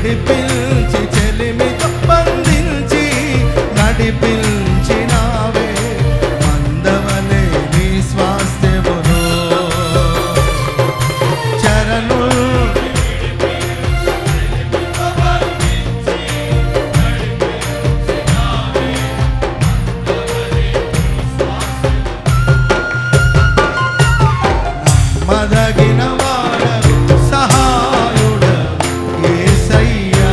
విడిపించి చెలిమితో బంధించి నడిపించినావే మందవలే నీ స్వాస్థ్యమును చరణు మదగిన వాడవు సహాయుడవు యేసయ్యా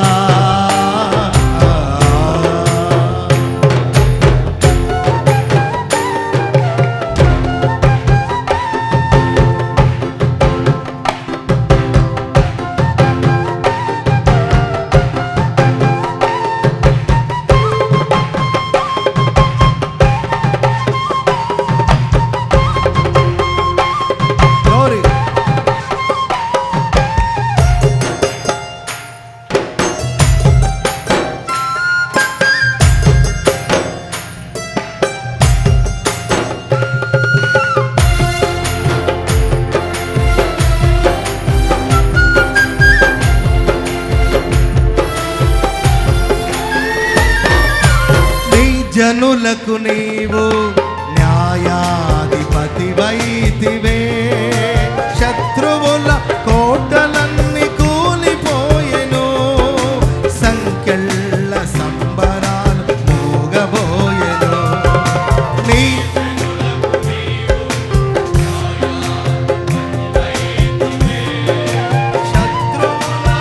Glory. నీ జనులకు నీవు న్యాయాధిపతి వైతివే శత్రువుల కోటలన్నీ కూలిపోయెను సంకెళ్ళ సంబరాలు మోగబోయెను నీ శత్రువుల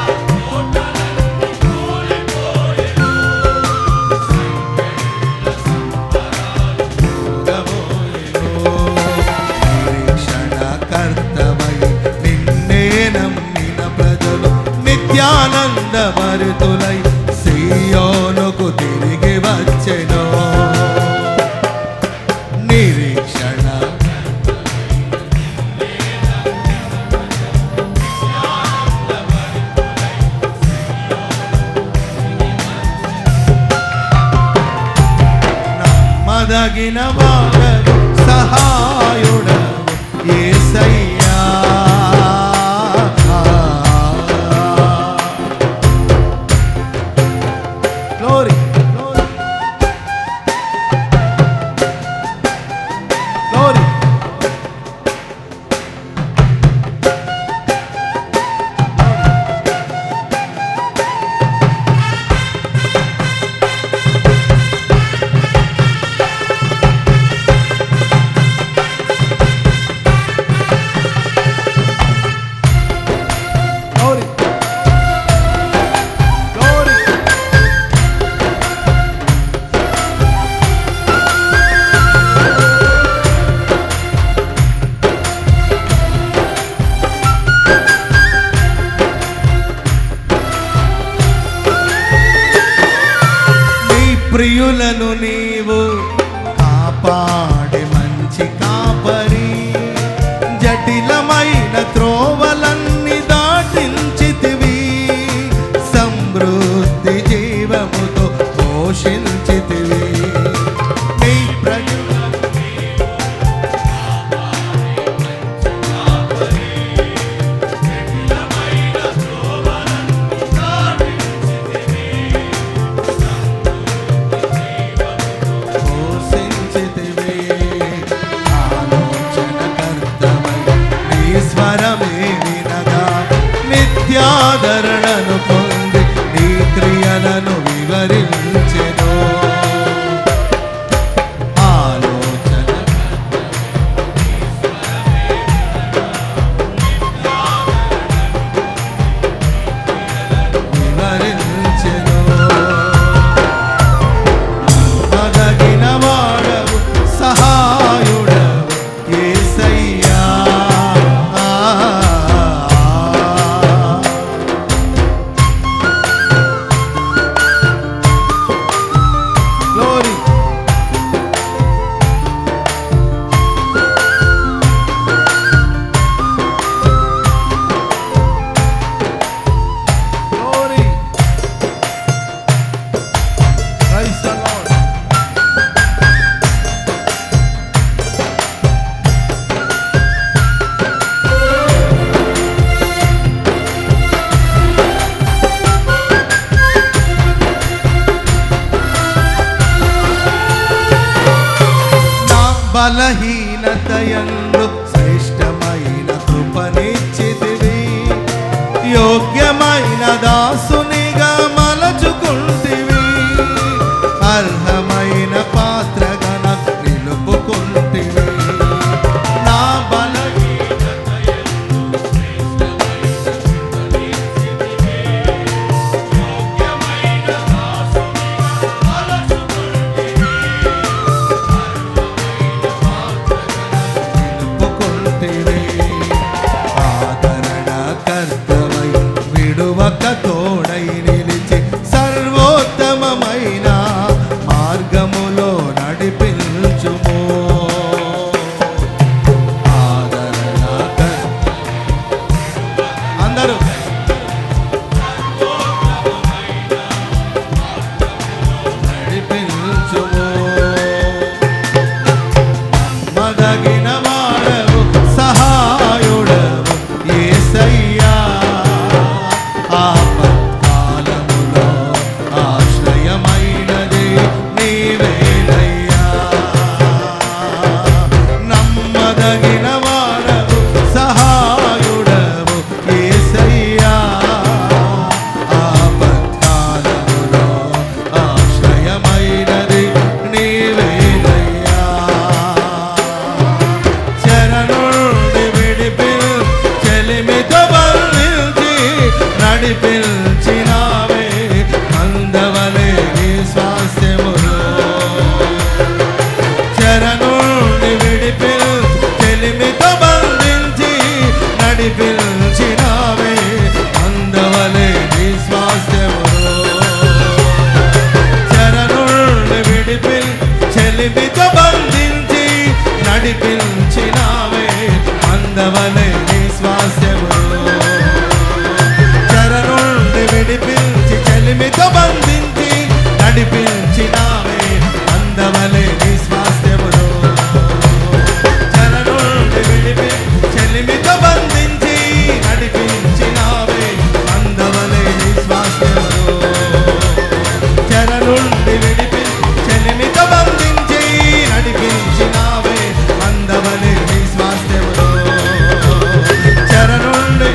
కర్తమై నిన్నే నమ్మిన ప్రజలు నిత్యానంద మరుతులై సియోనుకు తిరిగి వచ్చెను నిరీక్షణ నమ్మదగిన వాడవు సహాయుడవు యేసయ్యా గ్లోరీ గ్లోరీ గ్లోరీ గ్లోరీ నీ ప్రియులను నీవు కాపాడే మంచి కాపరి జటిలమైన త్రోవలన్నీ దాటించితివి సమృద్ధి జీవముతో పోషించితివి నీ ప్రజల పోషించితివి ఆలోచనకర్తమై నీ స్వరమే వినగా నిత్యాదరణను పొంది నీ క్రియలను వివరించెను ఆలోచన వివరించెను మదగిన వాడవు సహాయుడవు యేసయ్యా బలహీనతయందు శ్రేష్టమైన కృపనిచ్చితివి యోగ్యమైన దాసునిగా మలచుకుంటివి అర్హమైన పాత్రగన నిలుపుకుంటివి నా బలహీనతయందు నిలుపుకుంటివి ఆదరణ కర్తవై విడువక తోడై నిలిచి సర్వోత్తమమైన మార్గములో నడిపించుము ఆదరణ కర్త అందరూ నడిపించుము మదగిన వాడవు సహాయుడవు యేసయ్యా ఆపత్కాలములో ఆశ్రయమైనది నీవేనయ్యా నమ్మదగిన వాడవు సహాయుడవు యేసయ్యా ఆపత్కాలములో ఆశ్రయమైనది నీవేనయ్యా శరణుండి విడిపిల్ చెలిమితో బంధించి నడిపించినావే అందవలే నీ స్వాస్థ్యములో శరణుండి విడిపిల్ చెలిమితో బంధించి నడిపించినావే అందవలే నీ స్వాస్థ్యములో శరణుల్ని విడిపిల్ చెలిమితో బంధించి నడిపించినావే అందవలే నీ స్వాస్యములో శరణుల్ని విడిపించి చెలిమితో బంధించి నడిపించినావే అందవలే నీ స్వాస్యములో శరణుల్ని విడిపించి చెలిమితో బంధించి నడిపించినావే అందవలే నీ స్వాస్యములో చెరనుండి విడిపి చెలిమితో బంధించి నడిపించినావే అందవలే నీ స్వాస్థ్యములో చెరనుండి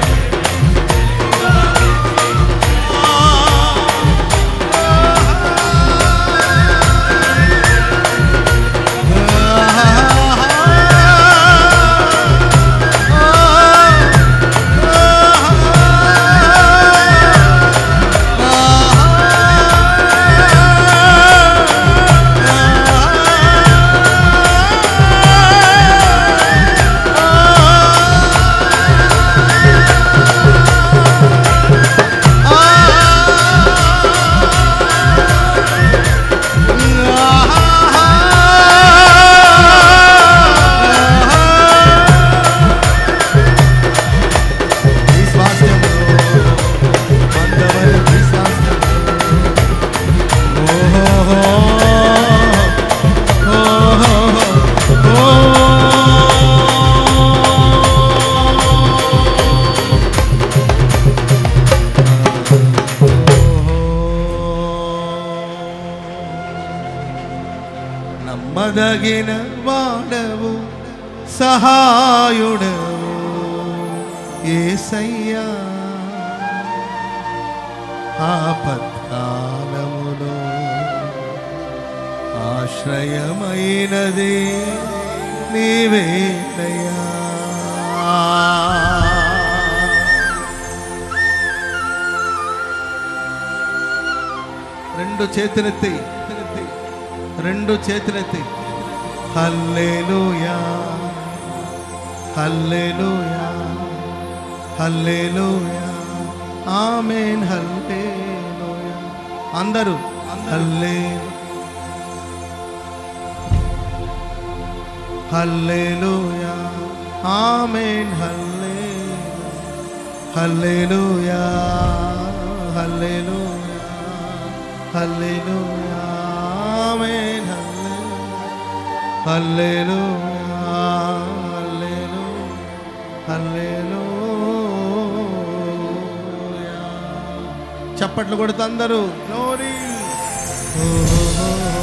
నమ్మదగిన వాడవు సహాయుడవు ఏసయ్యా ఆపత్కాలములో ఆశ్రయమైనది నీవేనయ్యా రెండు చేతులెత్తి రెండు చేతులెత్తి హల్లెలూయా హల్లెలూయా హల్లెలూయా ఆమేన్ హల్లెలూయా అందరూ హల్లే హల్లెలూయా ఆమేన్ హల్లెలూయా హల్లెలూయా హల్లెలూయా హల్లెలూయా ఆమేన్ హల్లెలూయా హల్లెలూయా హల్లెలూయా చప్పట్లు కొడుతూ అందరూ గ్లోరీ ఓ